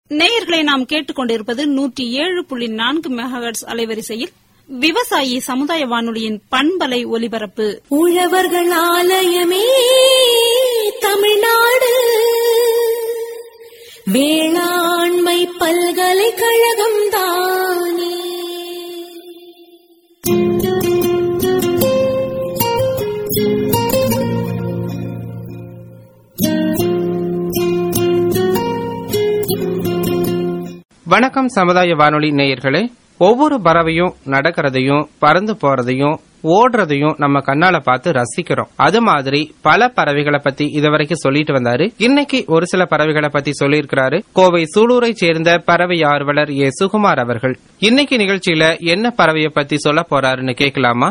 நேயர்களை நாம் கேட்டுக்கொண்டிருப்பது நூற்றி ஏழு புள்ளி நான்கு மெகாஹெட்ஸ் அலைவரிசையில் விவசாயி சமுதாய வானொலியின் பண்பலை ஒலிபரப்பு உழவர்கள் ஆலயமே தமிழ்நாடு வேளாண்மை பல்கலைக்கழகம் தானே வணக்கம் சமுதாய வானொலி நேயர்களே ஒவ்வொரு பறவையும் நடக்கிறதையும் பறந்து போறதையும் ஓடுறதையும் நம்ம கண்ணால பார்த்து ரசிக்கிறோம் அது மாதிரி பல பறவைகளை பத்தி இதுவரைக்கும் சொல்லிட்டு வந்தாரு இன்னைக்கு ஒரு சில பறவைகளை பத்தி சொல்லியிருக்கிறாரு கோவை சூலூரை சேர்ந்த பறவை ஆர்வலர் ஏ சுகுமார் அவர்கள் இன்னைக்கு நிகழ்ச்சியில என்ன பறவையை பத்தி சொல்ல போறாருன்னு கேட்கலாமா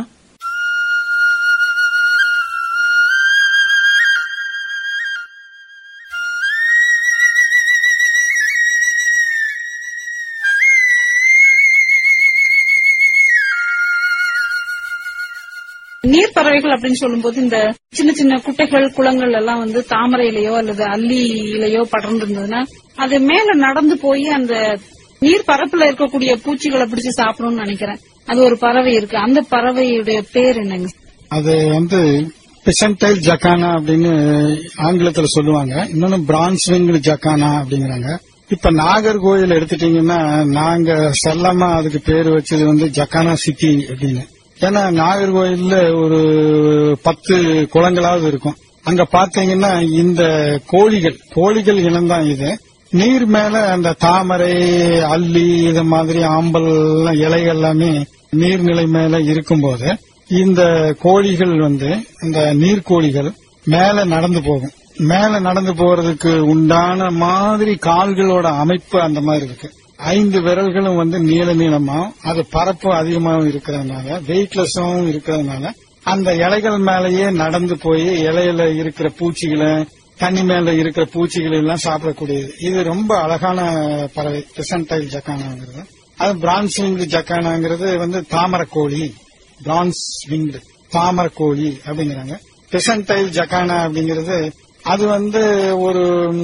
நீர்ப்பறவைகள் அப்படின்னு சொல்லும்போது இந்த சின்ன சின்ன குட்டைகள் குளங்கள் எல்லாம் வந்து தாமரை இலையோ அல்லது அல்லி இலையோ படர்ந்து இருந்ததுன்னா அது மேல நடந்து போய் அந்த நீர் பரப்புல இருக்கக்கூடிய பூச்சிகளை பிடிச்சு சாப்பிடும்னு நினைக்கிறேன் அது ஒரு பறவை இருக்கு அந்த பறவையுடைய பேர் என்னங்க அது வந்து பிசன்டைல் ஜக்கானா அப்படின்னு ஆங்கிலத்துல சொல்லுவாங்க இன்னொன்னு பிரான்ஸ் விங்டு ஜக்கானா அப்படிங்கிறாங்க இப்ப நாகர்கோயில் எடுத்துட்டீங்கன்னா நாங்க செல்லமா அதுக்கு பேர் வச்சது வந்து ஜக்கானா சிட்டி அப்படின்னு ஏன்னா நாகர்கோயில்ல ஒரு பத்து குளங்களாவது இருக்கும் அங்க பாத்தீங்கன்னா இந்த கோழிகள் கோழிகள் இனம்தான் இது நீர் மேல அந்த தாமரை அல்லி இது மாதிரி ஆம்பல் எல்லாம் இலைகள் எல்லாமே நீர்நிலை மேல இருக்கும்போது இந்த கோழிகள் வந்து இந்த நீர்க்கோழிகள் மேல நடந்து போகும் மேல நடந்து போறதுக்கு உண்டான மாதிரி கால்களோட அமைப்பு அந்த மாதிரி இருக்கு ஐந்து விரல்களும் வந்து நீள நீளமா அது பரப்பு அதிகமாகவும் இருக்கிறதுனால வெயிட்லெஸ்ஸாகவும் இருக்கிறதுனால அந்த இலைகள் மேலேயே நடந்து போய் இலையில இருக்கிற பூச்சிகளை தண்ணி மேல இருக்கிற பூச்சிகள் எல்லாம் சாப்பிடக்கூடியது இது ரொம்ப அழகான பறவை பிசன்டைல் ஜக்கானாங்கிறது அது பிரான்ஸ் விங்டு ஜக்கானாங்கிறது வந்து தாமரக்கோழி பிரான்ஸ் விங்டு தாமரக்கோழி அப்படிங்கிறாங்க பிசன்டைல் ஜக்கானா அப்படிங்கிறது அது வந்து ஒரு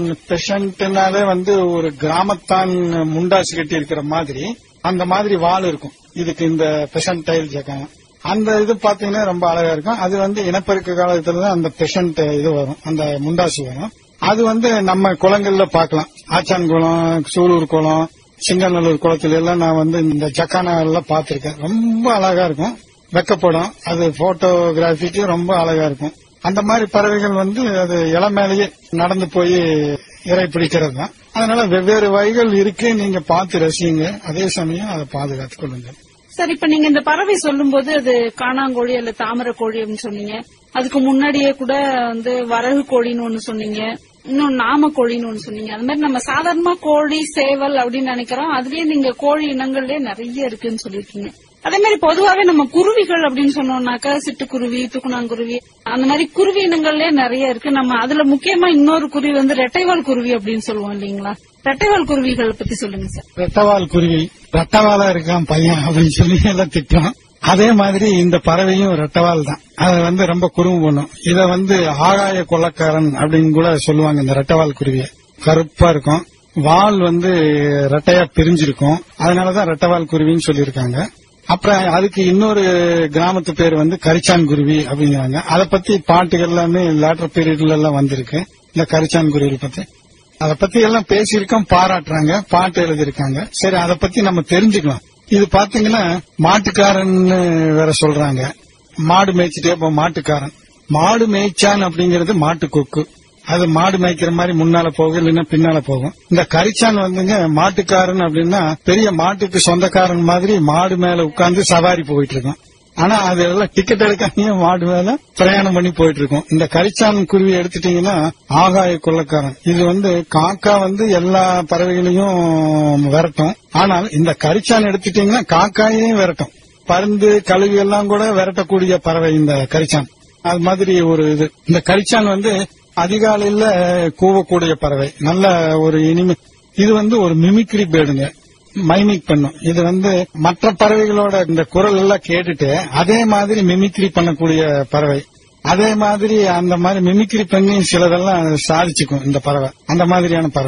பெஷண்ட்னாலே வந்து ஒரு கிராமத்தான் முண்டாசு கட்டி இருக்கிற மாதிரி அந்த மாதிரி வால் இருக்கும் இதுக்கு இந்த பெஷன்டைல் ஜக்கானா அந்த இது பாத்தீங்கன்னா ரொம்ப அழகா இருக்கும் அது வந்து இனப்பெருக்க காலத்துல தான் அந்த பெஷண்ட் இது வரும் அந்த முண்டாசு வரும் அது வந்து நம்ம குளங்கள்ல பார்க்கலாம் ஆச்சான்குளம் சூலூர் குளம் சிங்கநல்லூர் குளத்துல எல்லாம் நான் வந்து இந்த ஜக்கானா எல்லாம் பார்த்திருக்கேன் ரொம்ப அழகா இருக்கும் வெக்கப்படும் அது போட்டோகிராஃபிக்கு ரொம்ப அழகா இருக்கும் அந்த மாதிரி பறவைகள் வந்து அது இலை மேலேயே நடந்து போய் இறை பிடிக்கிறது தான் அதனால வெவ்வேறு வகைகள் இருக்கு நீங்க பார்த்து ரசிங்க அதே சமயம் அதை பாதுகாத்துக் கொள்ளுங்க சார் இப்ப நீங்க இந்த பறவை சொல்லும்போது அது காணாங்கோழி அல்ல தாமரை கோழி அப்படின்னு சொன்னீங்க அதுக்கு முன்னாடியே கூட வந்து வரகு கோழின்னு ஒண்ணு சொன்னீங்க இன்னும் நாம கோழின்னு ஒண்ணு சொன்னீங்க அது மாதிரி நம்ம சாதாரணமா கோழி சேவல் அப்படின்னு நினைக்கிறோம் அதுலயே நீங்க கோழி இனங்கள்லயே நிறைய இருக்குன்னு சொல்லியிருக்கீங்க அதே மாதிரி பொதுவாவே நம்ம குருவிகள் அப்படின்னு சொன்னோம்னாக்கா சிட்டுக்குருவி துக்குனாங்குருவி அந்த மாதிரி குருவி இனங்கள்லயே நிறைய இருக்கு நம்ம அதுல முக்கியமா இன்னொரு குருவி வந்து ரெட்டைவால் குருவி அப்படின்னு சொல்லுவோம் இல்லீங்களா ரெட்டைவால் குருவிகள் பத்தி சொல்லுங்க சார் ரெட்டவால் குருவி ரெட்டவாலா இருக்கான் பையன் அப்படின்னு சொல்லி எல்லாம் திட்டம் அதே மாதிரி இந்த பறவையும் ரெட்டவால் தான் அது வந்து ரொம்ப குறும்பு பண்ணும் இத வந்து ஆகாய கொள்ளக்காரன் அப்படின்னு கூட சொல்லுவாங்க இந்த ரெட்டவால் குருவிய கருப்பா இருக்கும் வால் வந்து ரெட்டையா பிரிஞ்சிருக்கும் அதனாலதான் ரெட்டவால் குருவின்னு சொல்லியிருக்காங்க அப்புறம் அதுக்கு இன்னொரு கிராமத்து பேர் வந்து கரிச்சான் குருவி அப்படிங்கிறாங்க அதை பத்தி பாட்டுகள் எல்லாமே லேட்டர் பீரியட்ல எல்லாம் வந்திருக்கு இந்த கரிச்சான் குருவி பத்தி அதை பத்தி எல்லாம் பேசியிருக்கோம் பாராட்டுறாங்க பாட்டு எழுதியிருக்காங்க சரி அதை பத்தி நம்ம தெரிஞ்சுக்கலாம் இது பாத்தீங்கன்னா மாட்டுக்காரன்னு வேற சொல்றாங்க மாடு மேய்ச்சிட்டே போ மாட்டுக்காரன் மாடு மேய்ச்சான் அப்படிங்கிறது மாட்டு கொக்கு அது மாடு மேய்க்கிற மாதிரி முன்னால போகும் இல்லைன்னா பின்னால போகும் இந்த கரிச்சான் வந்துங்க மாட்டுக்காரன் அப்படின்னா பெரிய மாட்டுக்கு சொந்தக்காரன் மாதிரி மாடு மேல உட்கார்ந்து சவாரி போயிட்டு இருக்கும் ஆனா அது எல்லாம் டிக்கெட் எடுக்காம மாடு மேல பிரயாணம் பண்ணி போயிட்டு இருக்கும் இந்த கரிச்சான் குருவி எடுத்துட்டீங்கன்னா ஆகாய கொள்ளக்காரன் இது வந்து காக்கா வந்து எல்லா பறவைகளையும் விரட்டும் ஆனால் இந்த கரிச்சான் எடுத்துட்டீங்கன்னா காக்காயையும் விரட்டும் பருந்து கழுகு எல்லாம் கூட விரட்டக்கூடிய பறவை இந்த கரிச்சான் அது மாதிரி ஒரு இது இந்த கரிச்சான் வந்து அதிகாலையில கூவக்கூடிய பறவை நல்ல ஒரு இனிமை இது வந்து ஒரு மிமிக்ரி பேடுங்க மைமிக் பண்ணும் இது வந்து மற்ற பறவைகளோட இந்த குரல் எல்லாம் கேட்டுட்டு அதே மாதிரி மிமிக்ரி பண்ணக்கூடிய பறவை அதே மாதிரி அந்த மாதிரி மிமிக்ரி பண்ணி சிலதெல்லாம் சாதிச்சுக்கும் இந்த பறவை அந்த மாதிரியான பறவை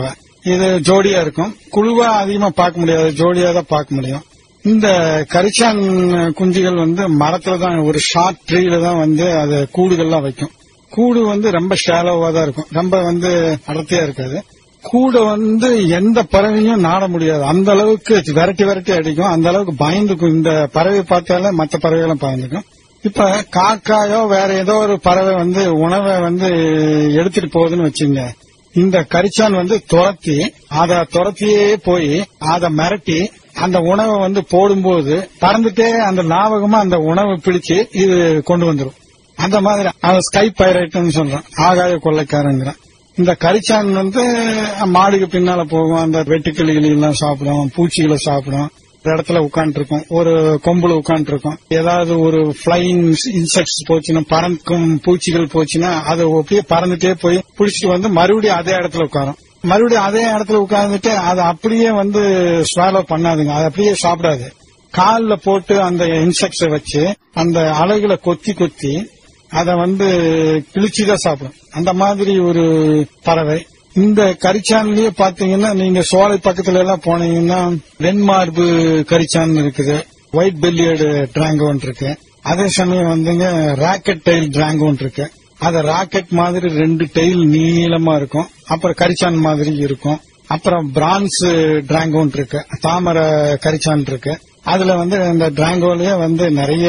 இது ஜோடியா இருக்கும் குழுவா அதிகமா பார்க்க முடியாது ஜோடியா தான் பார்க்க முடியும் இந்த கரிச்சான் குஞ்சுகள் வந்து மரத்துல தான் ஒரு ஷார்ட் ட்ரீல தான் வந்து அது கூடுகள்லாம் வைக்கும் கூடு வந்து ரொம்ப ஷாலோவா தான் இருக்கும் ரொம்ப வந்து அடர்த்தியா இருக்காது கூட வந்து எந்த பறவையும் நாட முடியாது அந்த அளவுக்கு விரட்டி விரட்டி அடிக்கும் அந்த அளவுக்கு பயந்துக்கும் இந்த பறவை பார்த்தாலே மற்ற பறவைகளும் பயந்துக்கும் இப்ப காக்காயோ வேற ஏதோ ஒரு பறவை வந்து உணவை வந்து எடுத்துட்டு போகுதுன்னு வச்சுங்க இந்த கரிச்சான் வந்து துரத்தி அத துரத்தியே போய் அத மிரட்டி அந்த உணவை வந்து போடும்போது பறந்துட்டே அந்த ஞாபகமா அந்த உணவை பிடிச்சு இது கொண்டு வந்துரும் அந்த மாதிரி அவன் ஸ்கை பைரட்னு சொல்றான் ஆகாய கொள்ளைக்காரங்கிறான் இந்த கரிச்சான் வந்து மாடுக்கு பின்னால போகும் அந்த வெட்டுக்கிளிகளை எல்லாம் சாப்பிடும் பூச்சிகளை சாப்பிடும் ஒரு இடத்துல உட்கார்ந்து இருக்கும் ஒரு கொம்புல உட்கார்ந்து இருக்கும் ஏதாவது ஒரு பிளைங் இன்செக்ட்ஸ் போச்சுன்னா பறக்கும் பூச்சிகள் போச்சுன்னா அது அப்படியே பறந்துட்டே போய் பிடிச்சிட்டு வந்து மறுபடியும் அதே இடத்துல உட்காரும் மறுபடியும் அதே இடத்துல உட்கார்ந்துட்டு அதை அப்படியே வந்து ஸ்வாலோ பண்ணாதுங்க அது அப்படியே சாப்பிடாது கால்ல போட்டு அந்த இன்செக்ட்ஸை வச்சு அந்த அலைகளை கொத்தி கொத்தி அதை வந்து கிழிச்சுதான் சாப்பிடும் அந்த மாதிரி ஒரு பறவை இந்த கரிச்சான்லயே பாத்தீங்கன்னா நீங்க சோலை பக்கத்துல எல்லாம் போனீங்கன்னா வெண்மார்பு கரிச்சான் இருக்குது ஒயிட் பெல்லியடு டிராங்கோன் இருக்கு அதே சமயம் வந்துங்க ராக்கெட் டெயில் டிராங்கோன் இருக்கு அது ராக்கெட் மாதிரி ரெண்டு டெயில் நீளமா இருக்கும் அப்புறம் கரிச்சான் மாதிரி இருக்கும் அப்புறம் பிரான்ஸ் டிராங்கோன் இருக்கு தாமரை கரிச்சான் இருக்கு அதுல வந்து இந்த டிராங்கோலயே வந்து நிறைய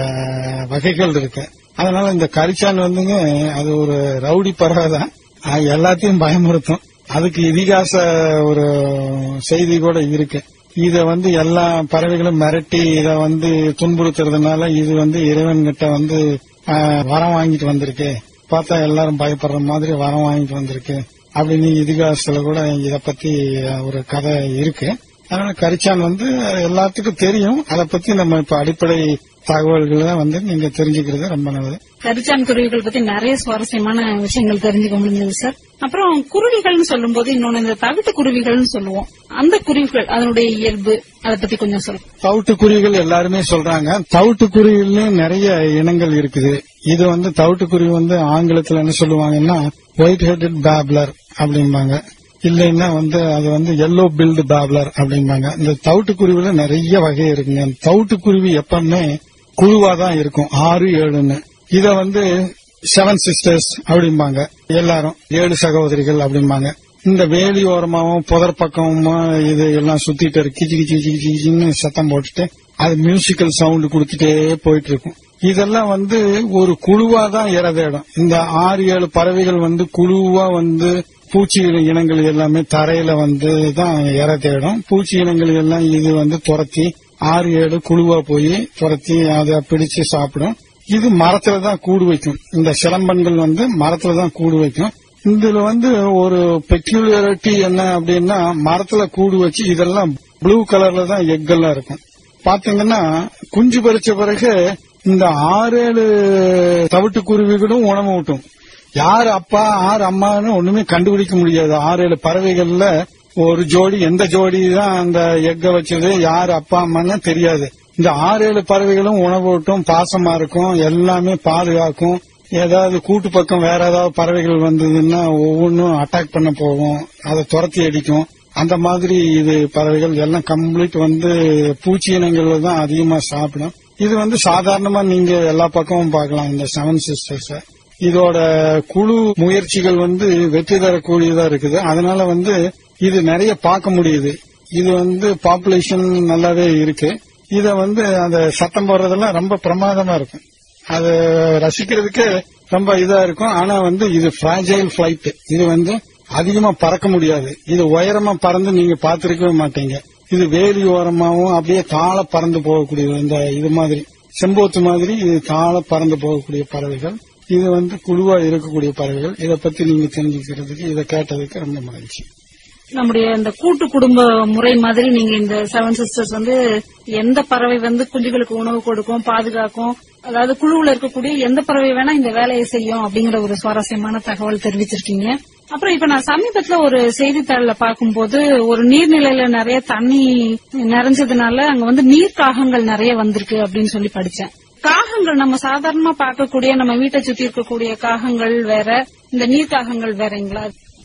வகைகள் இருக்கு அதனால இந்த கரிச்சான் வந்துங்க அது ஒரு ரவுடி பறவை தான் அது எல்லாத்தையும் பயமுறுத்தும் அதுக்கு இதிகாச ஒரு செய்தி கூட இருக்கு இத வந்து எல்லா பறவைகளும் மிரட்டி இத வந்து துன்புறுத்துறதுனால இது வந்து இறைவன் கிட்ட வந்து ஆஹ், வரம் வாங்கிட்டு வந்திருக்கு பார்த்தா எல்லாரும் பயப்படுற மாதிரி வரம் வாங்கிட்டு வந்திருக்கு அப்படின்னு இதிகாசத்துல கூட இத பத்தி ஒரு கதை இருக்கு அதனால கரிச்சான் வந்து எல்லாத்துக்கும் தெரியும் அதை பத்தி நம்ம இப்ப அடிப்படை தகவல்களை வந்து நீங்க தெரிஞ்சுக்கிறது ரொம்ப நல்லது கரிச்சான் குருவிகள் பத்தி நிறைய சுவாரஸ்யமான விஷயங்கள் தெரிஞ்சுக்க முடிஞ்சது சார் அப்புறம் குருவிகள்னு சொல்லும்போது இன்னொன்னு இந்த தவிட்டு குருவிகள்னு சொல்லுவோம் அந்த குருவிகள் அதனுடைய இயல்பு அதை பத்தி கொஞ்சம் சொல்லுங்க தவிட்டுக்குருவிகள் எல்லாருமே சொல்றாங்க தவிட்டுக்குருவிலையும் நிறைய இனங்கள் இருக்குது இது வந்து தவிட்டுக்குருவி வந்து ஆங்கிலத்துல என்ன சொல்லுவாங்கன்னா ஒயிட் ஹெட்டட் பேப்லர் அப்படிம்பாங்க இல்லைன்னா வந்து அது வந்து எல்லோ பில்டு பேப்லர் அப்படிம்பாங்க இந்த தவிட்டுக்குருவில நிறைய வகை இருக்குங்க தவிட்டுக்குருவி எப்பவுமே குழுவா தான் இருக்கும் ஆறு ஏழுன்னு இத வந்து செவன் சிஸ்டர்ஸ் அப்படிம்பாங்க எல்லாரும் ஏழு சகோதரிகள் அப்படிம்பாங்க இந்த வேலி ஓரமாவும் புதர் பக்கமுமா இது எல்லாம் சுத்திட்டு இருக்கு கிச்சி கிச்சி கிச்சி கிச்சி கிச்சின்னு சத்தம் போட்டுட்டு அது மியூசிக்கல் சவுண்ட் கொடுத்துட்டே போயிட்டு இருக்கும் இதெல்லாம் வந்து ஒரு குழுவா தான் இற தேடும் இந்த ஆறு ஏழு பறவைகள் வந்து குழுவா வந்து பூச்சி இனங்கள் எல்லாமே தரையில வந்து தான் இற தேடும் பூச்சி இனங்கள் எல்லாம் இது வந்து துரத்தி ஆறு ஏழு குழுவா போய் துரத்தி அதை பிடிச்சு சாப்பிடும் இது மரத்துல தான் கூடு வைக்கும் இந்த சிலம்பன்கள் வந்து மரத்துல தான் கூடு வைக்கும் இதுல வந்து ஒரு பெக்யூலியாரிட்டி என்ன அப்படின்னா மரத்துல கூடு வச்சு இதெல்லாம் ப்ளூ கலர்ல தான் எக் எல்லாம் இருக்கும் பாத்தீங்கன்னா குஞ்சு பறிச்ச பிறகு இந்த ஆறேழு தவிட்டு குருவிகளும் உணவு ஊட்டும் யார் அப்பா யார் அம்மான்னு ஒண்ணுமே கண்டுபிடிக்க முடியாது ஆறு ஏழு பறவைகள்ல ஒரு ஜோடி எந்த ஜோடி தான் அந்த எக்க வச்சது யார் அப்பா அம்மான்னு தெரியாது இந்த ஆறு ஏழு பறவைகளும் உணவூட்டும் பாசமா இருக்கும் எல்லாமே பாதுகாக்கும் ஏதாவது கூட்டு பக்கம் வேற ஏதாவது பறவைகள் வந்ததுன்னா ஒவ்வொன்றும் அட்டாக் பண்ண போகும் அதை துரத்தி அடிக்கும் அந்த மாதிரி இது பறவைகள் எல்லாம் கம்ப்ளீட் வந்து பூச்சி இனங்கள்ல தான் அதிகமா சாப்பிடும் இது வந்து சாதாரணமா நீங்க எல்லா பக்கமும் பார்க்கலாம் இந்த செவன் சிஸ்டர்ஸ் இதோட குழு முயற்சிகள் வந்து வெற்றி தரக்கூடியதா இருக்குது அதனால வந்து இது நிறைய பார்க்க முடியுது இது வந்து பாப்புலேஷன் நல்லாவே இருக்கு இத வந்து அந்த சத்தம் போடுறதெல்லாம் ரொம்ப பிரமாதமா இருக்கும் அது ரசிக்கிறதுக்கு ரொம்ப இதா இருக்கும் ஆனா வந்து இது ஃபிராஜைல் பிளைட் இது வந்து அதிகமா பறக்க முடியாது இது உயரமா பறந்து நீங்க பார்த்திருக்கவே மாட்டீங்க இது வேலி ஓரமாவும் அப்படியே தாழ பறந்து போகக்கூடியது இந்த இது மாதிரி செம்போத்து மாதிரி இது தாழ பறந்து போகக்கூடிய பறவைகள் இது வந்து குழுவா இருக்கக்கூடிய பறவைகள் இதை பத்தி நீங்க தெரிஞ்சுக்கிறதுக்கு இதை கேட்டதுக்கு ரொம்ப மகிழ்ச்சி நம்முடைய இந்த கூட்டு குடும்ப முறை மாதிரி நீங்க இந்த செவன் சிஸ்டர்ஸ் வந்து எந்த பறவை வந்து குஞ்சுகளுக்கு உணவு கொடுக்கும் பாதுகாக்கும் அதாவது குழுவுல இருக்கக்கூடிய எந்த பறவை வேணா இந்த வேலையை செய்யும் அப்படிங்கிற ஒரு சுவாரஸ்யமான தகவல் தெரிவிச்சிருக்கீங்க அப்புறம் இப்ப நான் சமீபத்துல ஒரு செய்தித்தாள்ல பார்க்கும்போது ஒரு நீர்நிலையில நிறைய தண்ணி நிறைஞ்சதுனால அங்க வந்து நீர் காகங்கள் நிறைய வந்திருக்கு அப்படின்னு சொல்லி படிச்சேன் காகங்கள் நம்ம சாதாரணமா பார்க்கக்கூடிய நம்ம வீட்டை சுத்தி இருக்கக்கூடிய காகங்கள் வேற இந்த நீர் காகங்கள் வேறங்களா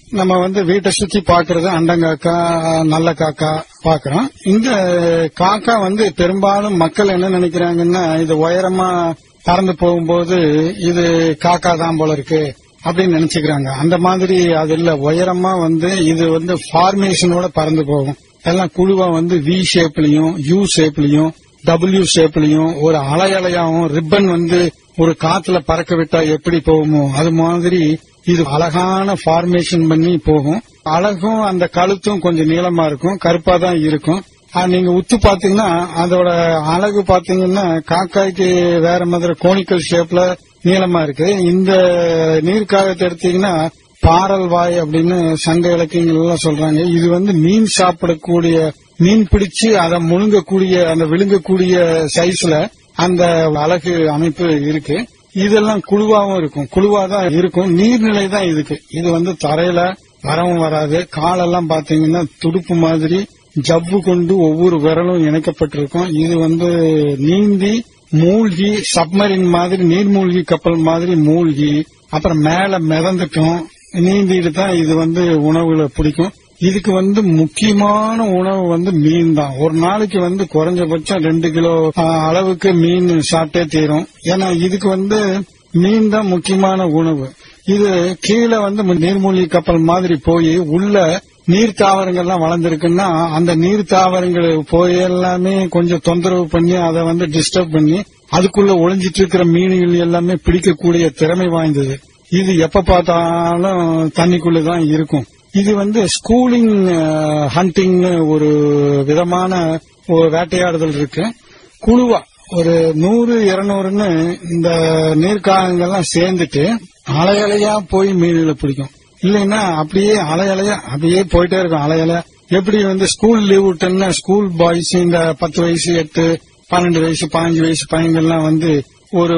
நம்ம வந்து வீட்டை சுத்தி பாக்குறது அண்டங்காக்கா நல்ல காக்கா பாக்குறோம் இந்த காக்கா வந்து பெரும்பாலும் மக்கள் என்ன நினைக்கிறாங்கன்னா இது உயரமா பறந்து போகும்போது இது காக்கா தான் போல இருக்கு அப்படின்னு நினைச்சுக்கிறாங்க அந்த மாதிரி அது இல்ல உயரமா வந்து இது வந்து ஃபார்மேஷனோட பறந்து போகும் எல்லாம் குழுவா வந்து வி ஷேப்லயும் யூ ஷேப்லயும் டபிள்யூ ஷேப்லயும் ஒரு அலை அலையாவும் ரிப்பன் வந்து ஒரு காத்துல பறக்க விட்டா எப்படி போகுமோ அது மாதிரி இது அழகான ஃபார்மேஷன் பண்ணி போகும் அழகும் அந்த கழுத்தும் கொஞ்சம் நீளமா இருக்கும் கருப்பா தான் இருக்கும் ஆ, நீங்க உத்து பாத்தீங்கன்னா அதோட அழகு பாத்தீங்கன்னா காக்காய்க்கு வேற மாதிரி கோனிக்கல் ஷேப்ல நீளமா இருக்கு இந்த நீர்க்காகத்தை எடுத்தீங்கன்னா பாறல் வாய் அப்படின்னு சங்க இலக்கியங்கள் எல்லாம் சொல்றாங்க இது வந்து மீன் சாப்பிடக்கூடிய மீன் பிடிச்சு அதை முழுங்கக்கூடிய அந்த விழுங்கக்கூடிய சைஸ்ல அந்த அழகு அமைப்பு இருக்கு இதெல்லாம் குழுவாவும் இருக்கும் குழுவா தான் இருக்கும் நீர்நிலை தான் இதுக்கு இது வந்து தரையில வரவும் வராது காலெல்லாம் பாத்தீங்கன்னா துடுப்பு மாதிரி ஜவ்வு கொண்டு ஒவ்வொரு விரலும் இணைக்கப்பட்டிருக்கும் இது வந்து நீந்தி மூழ்கி சப்மரின் மாதிரி நீர்மூழ்கி கப்பல் மாதிரி மூழ்கி அப்புறம் மேல மிதந்துட்டும் நீந்திட்டு தான் இது வந்து உணவுல பிடிக்கும் இதுக்கு வந்து முக்கியமான உணவு வந்து மீன் தான் ஒரு நாளைக்கு வந்து குறைஞ்சபட்சம் ரெண்டு கிலோ ஆ, அளவுக்கு மீன் சாப்பிட்டே தீரும் ஏன்னா இதுக்கு வந்து மீன் தான் முக்கியமான உணவு இது கீழே வந்து நீர்மூழ்கி கப்பல் மாதிரி போய் உள்ள நீர் தாவரங்கள்லாம் வளர்ந்துருக்குன்னா அந்த நீர் தாவரங்கள் போய் எல்லாமே கொஞ்சம் தொந்தரவு பண்ணி அதை வந்து டிஸ்டர்ப் பண்ணி அதுக்குள்ள ஒளிஞ்சிட்டு இருக்கிற மீன்கள் எல்லாமே பிடிக்கக்கூடிய திறமை வாய்ந்தது இது எப்ப பார்த்தாலும் தண்ணிக்குள்ளதான் இருக்கும் இது வந்து ஸ்கூலிங் ஹண்டிங்னு ஒரு விதமான ஒரு வேட்டையாடுதல் இருக்கு குழுவா ஒரு நூறு இருநூறுன்னு இந்த நீர்க்காகங்கள்லாம் சேர்ந்துட்டு அலையலையா போய் மீன்களை பிடிக்கும் இல்லைன்னா அப்படியே அலையலையா அப்படியே போயிட்டே இருக்கும் அலையலையா எப்படி வந்து ஸ்கூல் லீவ் விட்டோம்னா ஸ்கூல் பாய்ஸ் இந்த பத்து வயசு எட்டு பன்னெண்டு வயசு பாஞ்சு வயசு பையன்கள்லாம் வந்து ஒரு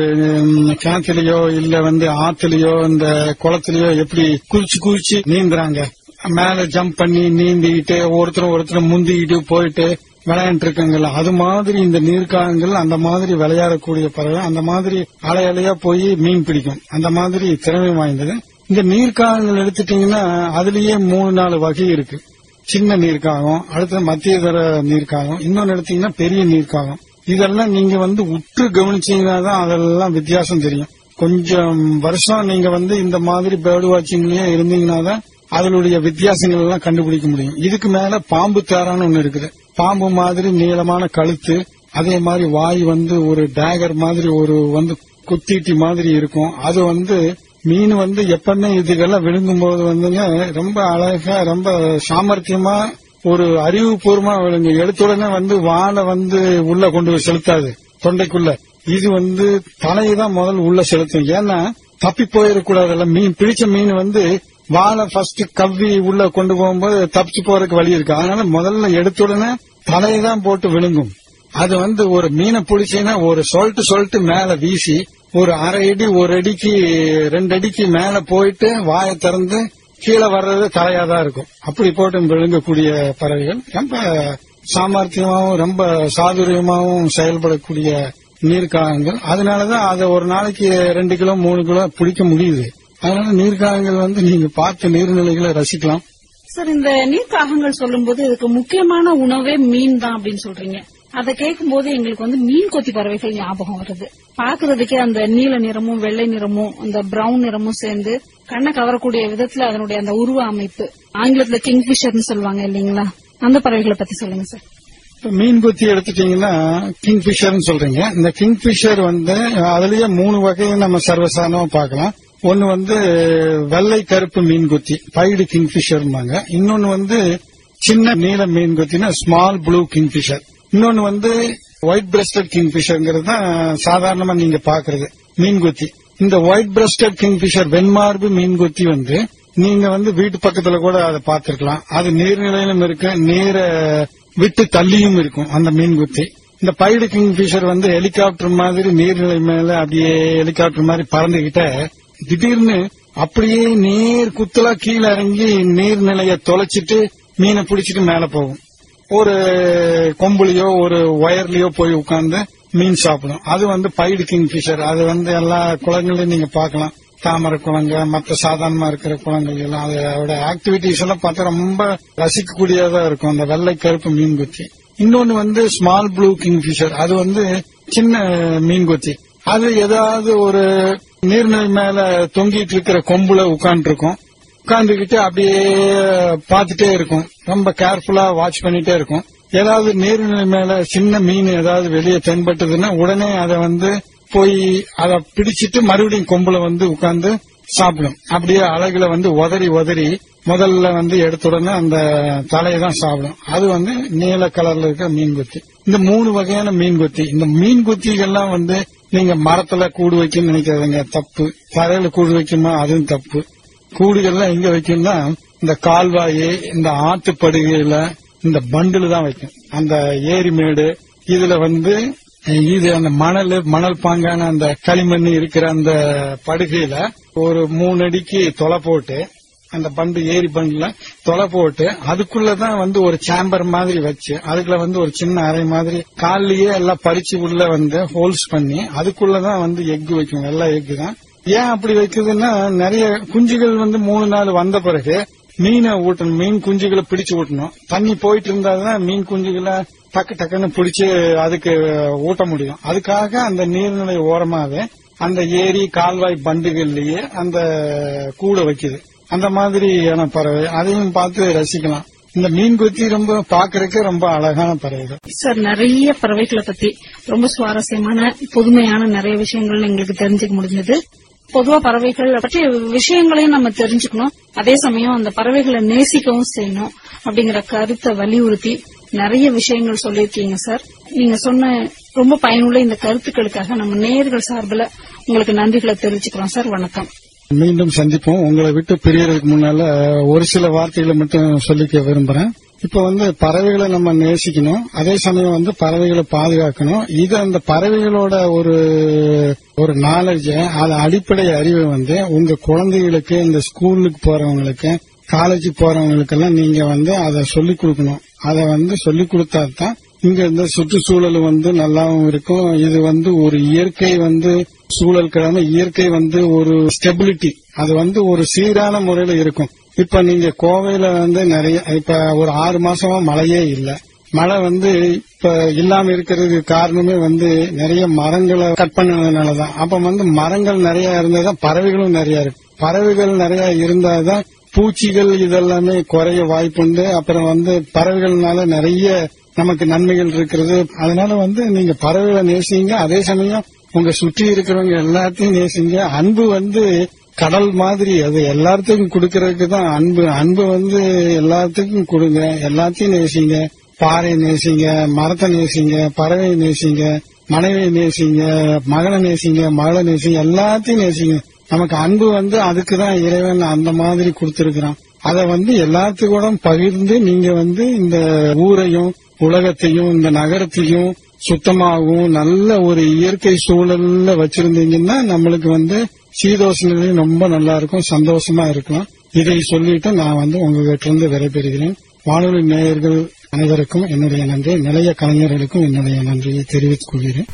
ம், கிணத்துலயோ இல்ல வந்து ஆத்துலயோ இந்த குளத்துலயோ எப்படி குதிச்சு குதிச்சு நீந்துறாங்க மேல ஜம்ப் பண்ணி நீந்திக்கிட்டு ஒருத்தர் ஒருத்தர் முந்திக்கிட்டு போயிட்டு விளையாண்டு இருக்காங்கல்ல அது மாதிரி இந்த நீர்க்காகங்கள் அந்த மாதிரி விளையாடக்கூடிய பறவை அந்த மாதிரி அலை அலையா போய் மீன் பிடிக்கும் அந்த மாதிரி திறமை வாய்ந்தது இந்த நீர்க்காகங்கள் எடுத்துட்டீங்கன்னா அதுலயே மூணு நாலு வகை இருக்கு சின்ன நீர்க்காகம் அடுத்து மத்திய தர நீர்க்காகம் இன்னொன்னு எடுத்தீங்கன்னா பெரிய நீர்க்காகம் இதெல்லாம் நீங்க வந்து உற்று கவனிச்சீங்கன்னா தான் அதெல்லாம் வித்தியாசம் தெரியும் கொஞ்சம் வருஷம் நீங்க வந்து இந்த மாதிரி பேர்டு வாட்சிங்லயே இருந்தீங்கன்னா தான் அதனுடைய வித்தியாசங்கள் எல்லாம் கண்டுபிடிக்க முடியும் இதுக்கு மேல பாம்பு தேரான்னு ஒண்ணு இருக்குது பாம்பு மாதிரி நீளமான கழுத்து அதே மாதிரி வாய் வந்து ஒரு டேகர் மாதிரி ஒரு வந்து குத்தீட்டி மாதிரி இருக்கும் அது வந்து மீன் வந்து எப்பவுமே இதுக்கெல்லாம் விழுங்கும் போது வந்துங்க ரொம்ப அழகா ரொம்ப சாமர்த்தியமா ஒரு அறிவுபூர்வமா விழுங்கு எடுத்துடனே வந்து வாழை வந்து உள்ள கொண்டு போய் செலுத்தாது தொண்டைக்குள்ள இது வந்து தலையை தான் முதல் உள்ள செலுத்தும் ஏன்னா தப்பி போயிடக்கூடாதுல்ல மீன் பிடிச்ச மீன் வந்து வாழை ஃபர்ஸ்ட் கவ்வி உள்ள கொண்டு போகும்போது தப்பிச்சு போறதுக்கு வழி இருக்கு அதனால முதல்ல எடுத்த உடனே தலையை தான் போட்டு விழுங்கும் அது வந்து ஒரு மீனை பிடிச்சீங்கன்னா ஒரு சொல்லிட்டு சொல்லிட்டு மேல வீசி ஒரு அரை அடி ஒரு அடிக்கு ரெண்டு அடிக்கு மேல போயிட்டு வாயை திறந்து கீழே வர்றது தலையா தான் இருக்கும் அப்படி போட்டு விழுங்கக்கூடிய பறவைகள் ரொம்ப சாமர்த்தியமாவும் ரொம்ப சாதுரியமாவும் செயல்படக்கூடிய நீர்க்காகங்கள் அதனாலதான் அதை ஒரு நாளைக்கு ரெண்டு கிலோ மூணு கிலோ பிடிக்க முடியுது அதனால நீர்க்காகங்கள் வந்து நீங்க பார்த்து நீர்நிலைகளை ரசிக்கலாம் சார் இந்த நீர்க்காகங்கள் சொல்லும்போது இதுக்கு முக்கியமான உணவே மீன் தான் அப்படின்னு சொல்றீங்க அதை கேட்கும்போது எங்களுக்கு வந்து மீன் கொத்தி பறவைகள் ஞாபகம் வருது பாக்குறதுக்கே அந்த நீல நிறமும் வெள்ளை நிறமும் அந்த பிரவுன் நிறமும் சேர்ந்து கண்ணை கவரக்கூடிய விதத்துல அதனுடைய அந்த உருவ அமைப்பு ஆங்கிலத்துல கிங்ஃபிஷர்னு சொல்லுவாங்க இல்லீங்களா அந்த பறவைகளை பத்தி சொல்லுங்க சார் இப்ப மீன் குத்தி எடுத்துட்டீங்கன்னா கிங்ஃபிஷர்னு சொல்றீங்க இந்த கிங்ஃபிஷர் வந்து அதுலயே மூணு வகையை நம்ம சர்வசாதாரணமா பார்க்கலாம் ஒன்னு வந்து வெள்ளை கருப்பு மீன் குத்தி பைடு கிங்ஃபிஷர்மாங்க இன்னொன்னு வந்து சின்ன நீல மீன் குத்தினா ஸ்மால் ப்ளூ கிங்ஃபிஷர் இன்னொன்னு வந்து ஒயிட் பிரஸ்டட் கிங்ஃபிஷர்ங்கிறது தான் சாதாரணமா நீங்க பாக்குறது மீன் குத்தி இந்த ஒயிட் பிரஸ்டட் கிங்ஃபிஷர் வெண்மார்பு மீன் குத்தி வந்து நீங்க வந்து வீட்டு பக்கத்துல கூட அதை பார்த்திருக்கலாம் அது நீர்நிலையிலும் இருக்கு நீரை விட்டு தள்ளியும் இருக்கும் அந்த மீன் குத்தி இந்த பைடு கிங்ஃபிஷர் வந்து ஹெலிகாப்டர் மாதிரி நீர்நிலை மேல அப்படியே ஹெலிகாப்டர் மாதிரி பறந்துகிட்ட திடீர்னு அப்படியே நேர் குத்தலா கீழே இறங்கி நீர்நிலைய தொலைச்சிட்டு மீனை பிடிச்சிட்டு மேல போகும் ஒரு கொம்புலயோ ஒரு ஒயர்லயோ போய் உட்கார்ந்து மீன் சாப்பிடும் அது வந்து பைடு கிங் ஃபிஷர் அது வந்து எல்லா குளங்களையும் நீங்க பார்க்கலாம் தாமரை குளங்க மற்ற சாதாரணமா இருக்கிற குளங்கள் எல்லாம் அதோட ஆக்டிவிட்டிஸ் எல்லாம் பார்த்தா ரொம்ப ரசிக்கக்கூடியதா இருக்கும் அந்த வெள்ளை கருப்பு மீன் குத்தி இன்னொன்னு வந்து ஸ்மால் ப்ளூ கிங்ஃபிஷர் அது வந்து சின்ன மீன் குத்தி அது ஏதாவது ஒரு நீர்நிலை மேல தொங்கிட்டு இருக்கிற கொம்புல உட்கார்ந்து இருக்கும் உட்கார்ந்துகிட்டு அப்படியே பார்த்துட்டே இருக்கும் ரொம்ப கேர்ஃபுல்லா வாட்ச் பண்ணிட்டே இருக்கும் ஏதாவது நீர்நிலை மேல சின்ன மீன் ஏதாவது வெளியே தென்பட்டதுன்னா உடனே அதை வந்து போய் அதை பிடிச்சிட்டு மறுபடியும் கொம்புல வந்து உட்கார்ந்து சாப்பிடும் அப்படியே அழகுல வந்து உதறி உதறி முதல்ல வந்து எடுத்த உடனே அந்த தலையை தான் சாப்பிடும் அது வந்து நீல கலர்ல இருக்க மீன் குத்தி இந்த மூணு வகையான மீன் குத்தி இந்த மீன் குத்திகள்லாம் வந்து நீங்க மரத்துல கூடு வைக்கணும்னு நினைக்காதீங்க தப்பு தரையில கூடு வைக்குமா அதுவும் தப்பு கூடுகள்லாம் எங்க வைக்கும்னா இந்த கால்வாய் இந்த ஆத்துப்படுகையில இந்த பண்டுல தான் வைக்கும் அந்த ஏரி மேடு இதுல வந்து இது அந்த மணல் மணல் பாங்கான அந்த களிமண் இருக்கிற அந்த படுகையில ஒரு மூணு அடிக்கு தொலை போட்டு அந்த பண்டு ஏரி பண்டுல தொலை போட்டு அதுக்குள்ளதான் வந்து ஒரு சேம்பர் மாதிரி வச்சு அதுக்குள்ள வந்து ஒரு சின்ன அறை மாதிரி கால்லயே எல்லாம் பறிச்சு உள்ள வந்து ஹோல்ஸ் பண்ணி அதுக்குள்ளதான் வந்து எக் வைக்கும் வெள்ளை எக் தான் ஏன் அப்படி வைக்குதுன்னா நிறைய குஞ்சுகள் வந்து மூணு நாள் வந்த பிறகு மீனை ஊட்டணும் மீன் குஞ்சுகளை பிடிச்சு ஊட்டணும் தண்ணி போயிட்டு இருந்தாதான் மீன் குஞ்சுகளை டக்கு டக்குன்னு பிடிச்சு அதுக்கு ஊட்ட முடியும் அதுக்காக அந்த நீர்நிலை ஓரமாவே அந்த ஏரி கால்வாய் பண்டுகள்லயே அந்த கூடை வைக்குது அந்த மாதிரியான பறவை அதையும் பார்த்து ரசிக்கலாம் இந்த மீன் கொத்தி ரொம்ப பாக்குறதுக்கு ரொம்ப அழகான பறவைகள் சார் நிறைய பறவைகளை பத்தி ரொம்ப சுவாரஸ்யமான புதுமையான நிறைய விஷயங்கள் எங்களுக்கு தெரிஞ்சுக்க முடிஞ்சது பொதுவா பறவைகள் பற்றிய விஷயங்களையும் நம்ம தெரிஞ்சுக்கணும் அதே சமயம் அந்த பறவைகளை நேசிக்கவும் செய்யணும் அப்படிங்கிற கருத்தை வலியுறுத்தி நிறைய விஷயங்கள் சொல்லியிருக்கீங்க சார் நீங்க சொன்ன ரொம்ப பயனுள்ள இந்த கருத்துக்களுக்காக நம்ம நேயர்கள் சார்பில் உங்களுக்கு நன்றிகளை தெரிவிச்சுக்கிறோம் சார் வணக்கம் மீண்டும் சந்திப்போம் உங்களை விட்டு பிரியறதுக்கு முன்னால ஒரு சில வார்த்தைகளை மட்டும் சொல்லிக்க விரும்புறேன் இப்ப வந்து பறவைகளை நம்ம நேசிக்கணும் அதே சமயம் வந்து பறவைகளை பாதுகாக்கணும் இது அந்த பறவைகளோட ஒரு ஒரு நாலேஜ அது அடிப்படை அறிவை வந்து உங்க குழந்தைகளுக்கு இந்த ஸ்கூலுக்கு போறவங்களுக்கு காலேஜ் போறவங்களுக்கெல்லாம் நீங்க வந்து அதை சொல்லிக் கொடுக்கணும் அதை வந்து சொல்லிக் கொடுத்தா தான் இங்க இந்த சுற்றுச்சூழல் வந்து நல்லாவும் இருக்கும் இது வந்து ஒரு இயற்கை வந்து சூழல் கிழமை இயற்கை வந்து ஒரு ஸ்டெபிலிட்டி அது வந்து ஒரு சீரான முறையில இருக்கும் இப்ப நீங்க கோவையில வந்து நிறைய இப்ப ஒரு ஆறு மாசமா மழையே இல்ல மழை வந்து இப்ப இல்லாம இருக்கிறதுக்கு காரணமே வந்து நிறைய மரங்களை கட் பண்ணதுனாலதான் அப்ப வந்து மரங்கள் நிறைய இருந்தாதான் பறவைகளும் நிறைய இருக்கு பறவைகள் நிறைய இருந்தாதான் பூச்சிகள் இதெல்லாமே குறைய வாய்ப்புண்டு அப்புறம் வந்து பறவைகள்னால நிறைய நமக்கு நன்மைகள் இருக்கிறது அதனால வந்து நீங்க பறவைகளை நேசிங்க அதே சமயம் உங்க சுற்றி இருக்கிறவங்க எல்லாத்தையும் நேசிங்க அன்பு வந்து கடல் மாதிரி அது எல்லாத்துக்கும் கொடுக்கறதுக்கு தான் அன்பு அன்பு வந்து எல்லாத்துக்கும் கொடுங்க எல்லாத்தையும் நேசிங்க பாறை நேசிங்க மரத்தை நேசிங்க பறவையை நேசிங்க மனைவியை நேசிங்க மகனை நேசிங்க மகளை நேசிங்க எல்லாத்தையும் நேசிங்க நமக்கு அன்பு வந்து அதுக்கு தான் இறைவன் அந்த மாதிரி கொடுத்திருக்கிறான் அதை வந்து எல்லாத்துக்கூட பகிர்ந்து நீங்க வந்து இந்த ஊரையும் உலகத்தையும் இந்த நகரத்தையும் சுத்தமாகவும் நல்ல ஒரு இயற்கை சூழல்ல வச்சிருந்தீங்கன்னா நம்மளுக்கு வந்து சீதோஷணையும் ரொம்ப நல்லா இருக்கும் சந்தோஷமா இருக்கலாம் இதை சொல்லிட்டு நான் வந்து உங்ககிட்ட இருந்து விடைபெறுகிறேன் வானொலி நேயர்கள் அனைவருக்கும் என்னுடைய நன்றி நிலைய கலைஞர்களுக்கும் என்னுடைய நன்றியை தெரிவித்துக் கொள்கிறேன்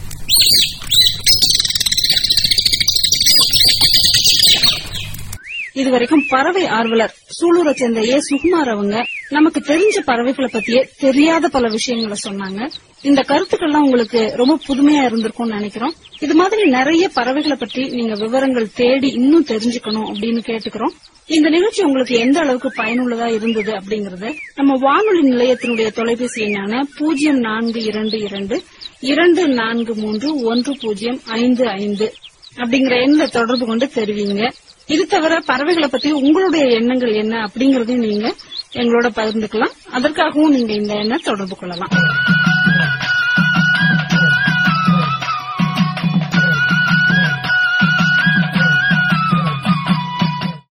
இதுவரைக்கும் பறவை ஆர்வலர் சூலூரை சேர்ந்த ஏ சுகுமார் அவங்க நமக்கு தெரிஞ்ச பறவைகளை பத்தியே தெரியாத பல விஷயங்களை சொன்னாங்க இந்த கருத்துக்கள்லாம் உங்களுக்கு ரொம்ப புதுமையா இருந்திருக்கும்னு நினைக்கிறோம் இது மாதிரி நிறைய பறவைகளை பற்றி நீங்க விவரங்கள் தேடி இன்னும் தெரிஞ்சுக்கணும் அப்படின்னு கேட்டுக்கிறோம் இந்த நிகழ்ச்சி உங்களுக்கு எந்த அளவுக்கு பயனுள்ளதா இருந்தது அப்படிங்கறத நம்ம வானொலி நிலையத்தினுடைய தொலைபேசி எண்ணான பூஜ்ஜியம் நான்கு இரண்டு இரண்டு இரண்டு நான்கு மூன்று ஒன்று பூஜ்ஜியம் ஐந்து ஐந்து அப்படிங்கிற எண்ணை தொடர்பு கொண்டு தெரிவிங்க இது தவிர பறவைகளை பத்தி உங்களுடைய எண்ணங்கள் என்ன அப்படிங்கறதையும் நீங்க எங்களோட பகிர்ந்துக்கலாம் அதற்காகவும் நீங்க இந்த எண்ணை தொடர்பு கொள்ளலாம்